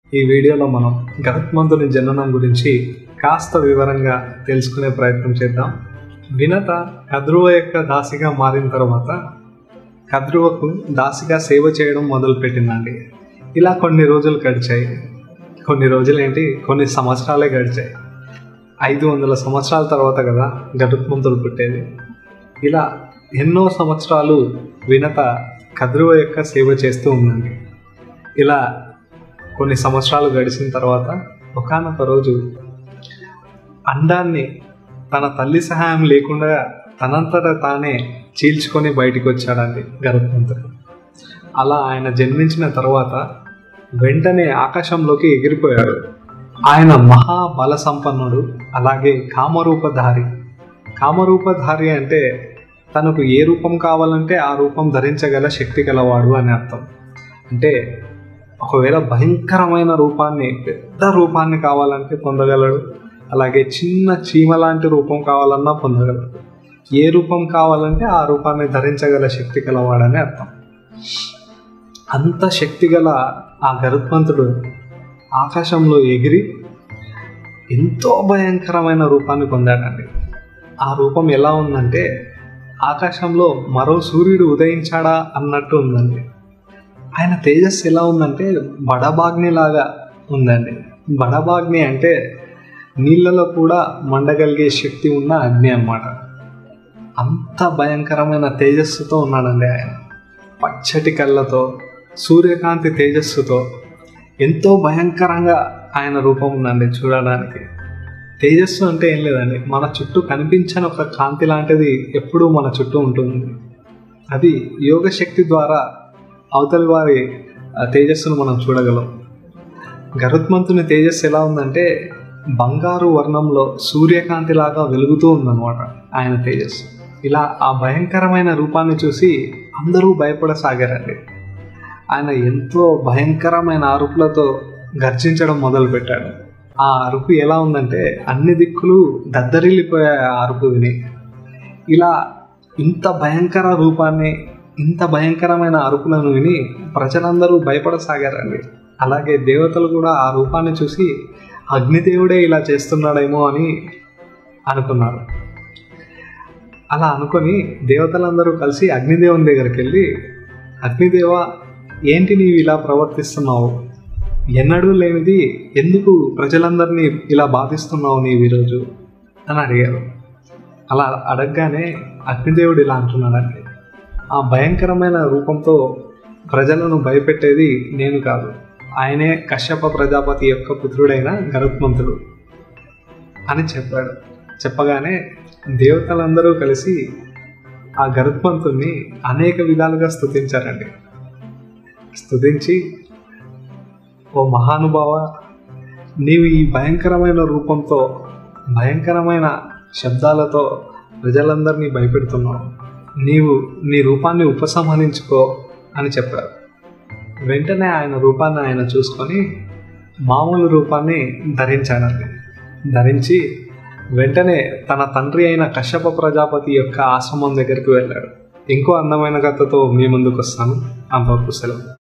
ఈ వీడియోలో మనం గరుత్మంతుని జననం గురించి కాస్త వివరంగా తెలుసుకునే ప్రయత్నం చేద్దాం వినత కద్రువ యొక్క దాసిగా మారిన తర్వాత కద్రువకు దాసిగా సేవ చేయడం మొదలుపెట్టిందండి ఇలా కొన్ని రోజులు గడిచాయి కొన్ని రోజులు ఏంటి కొన్ని సంవత్సరాలే గడిచాయి ఐదు వందల సంవత్సరాల తర్వాత కదా గరుత్మంతుడు పుట్టేది ఇలా ఎన్నో సంవత్సరాలు వినత కద్రువ యొక్క సేవ చేస్తూ ఉందండి ఇలా కొన్ని సంవత్సరాలు గడిచిన తర్వాత ఒకనొక రోజు అండాన్ని తన తల్లి సహాయం లేకుండా తనంతట తానే చీల్చుకొని బయటికి వచ్చాడండి గరుత్మంతుడు అలా ఆయన జన్మించిన తర్వాత వెంటనే ఆకాశంలోకి ఎగిరిపోయాడు ఆయన మహాబల సంపన్నుడు అలాగే కామరూపధారి కామరూపధారి అంటే తనకు ఏ రూపం కావాలంటే ఆ రూపం ధరించగల శక్తి గలవాడు అని అర్థం అంటే ఒకవేళ భయంకరమైన రూపాన్ని పెద్ద రూపాన్ని కావాలంటే పొందగలడు అలాగే చిన్న చీమ లాంటి రూపం కావాలన్నా పొందగలడు ఏ రూపం కావాలంటే ఆ రూపాన్ని ధరించగల శక్తి గలవాడని అర్థం అంత శక్తి గల ఆ గరుత్మంతుడు ఆకాశంలో ఎగిరి ఎంతో భయంకరమైన రూపాన్ని పొందాడండి ఆ రూపం ఎలా ఉందంటే ఆకాశంలో మరో సూర్యుడు ఉదయించాడా అన్నట్టు ఉందండి ఆయన తేజస్సు ఎలా ఉందంటే బడబాగ్నిలాగా ఉందండి బడబాగ్ని అంటే నీళ్ళలో కూడా మండగలిగే శక్తి ఉన్న అగ్ని అన్నమాట అంత భయంకరమైన తేజస్సుతో ఉన్నాడండి ఆయన పచ్చటి కళ్ళతో సూర్యకాంతి తేజస్సుతో ఎంతో భయంకరంగా ఆయన రూపం ఉందండి చూడడానికి తేజస్సు అంటే ఏం లేదండి మన చుట్టూ కనిపించని ఒక కాంతి లాంటిది ఎప్పుడూ మన చుట్టూ ఉంటుంది అది యోగ శక్తి ద్వారా అవతలి వారి తేజస్సును మనం చూడగలం గరుత్మంతుని తేజస్సు ఎలా ఉందంటే బంగారు వర్ణంలో సూర్యకాంతిలాగా వెలుగుతూ ఉందన్నమాట ఆయన తేజస్సు ఇలా ఆ భయంకరమైన రూపాన్ని చూసి అందరూ భయపడసాగారండి ఆయన ఎంతో భయంకరమైన అరుపులతో గర్జించడం మొదలుపెట్టాడు ఆ అరుపు ఎలా ఉందంటే అన్ని దిక్కులు దద్దరిల్లిపోయాయి ఆ అరుపు విని ఇలా ఇంత భయంకర రూపాన్ని ఇంత భయంకరమైన అరుపులను విని ప్రజలందరూ భయపడసాగారండి అలాగే దేవతలు కూడా ఆ రూపాన్ని చూసి అగ్నిదేవుడే ఇలా చేస్తున్నాడేమో అని అనుకున్నారు అలా అనుకొని దేవతలందరూ కలిసి అగ్నిదేవుని దగ్గరికి వెళ్ళి అగ్నిదేవ ఏంటి నీవు ఇలా ప్రవర్తిస్తున్నావు ఎన్నడూ లేనిది ఎందుకు ప్రజలందరినీ ఇలా బాధిస్తున్నావు నీవు ఈరోజు అని అడిగారు అలా అడగగానే అగ్నిదేవుడు ఇలా అంటున్నాడండి ఆ భయంకరమైన రూపంతో ప్రజలను భయపెట్టేది నేను కాదు ఆయనే కశ్యప ప్రజాపతి యొక్క పుత్రుడైన గరుత్మంతుడు అని చెప్పాడు చెప్పగానే దేవతలందరూ కలిసి ఆ గరుత్మంతుణ్ణి అనేక విధాలుగా స్తుతించారండి స్తుతించి ఓ మహానుభావ నీవు ఈ భయంకరమైన రూపంతో భయంకరమైన శబ్దాలతో ప్రజలందరినీ భయపెడుతున్నావు నీవు నీ రూపాన్ని ఉపసంహరించుకో అని చెప్పారు వెంటనే ఆయన రూపాన్ని ఆయన చూసుకొని మామూలు రూపాన్ని ధరించాడండి ధరించి వెంటనే తన తండ్రి అయిన కశ్యప ప్రజాపతి యొక్క ఆశ్రమం దగ్గరికి వెళ్ళాడు ఇంకో అందమైన కథతో మీ ముందుకు వస్తాను అంతవరకు సెలవు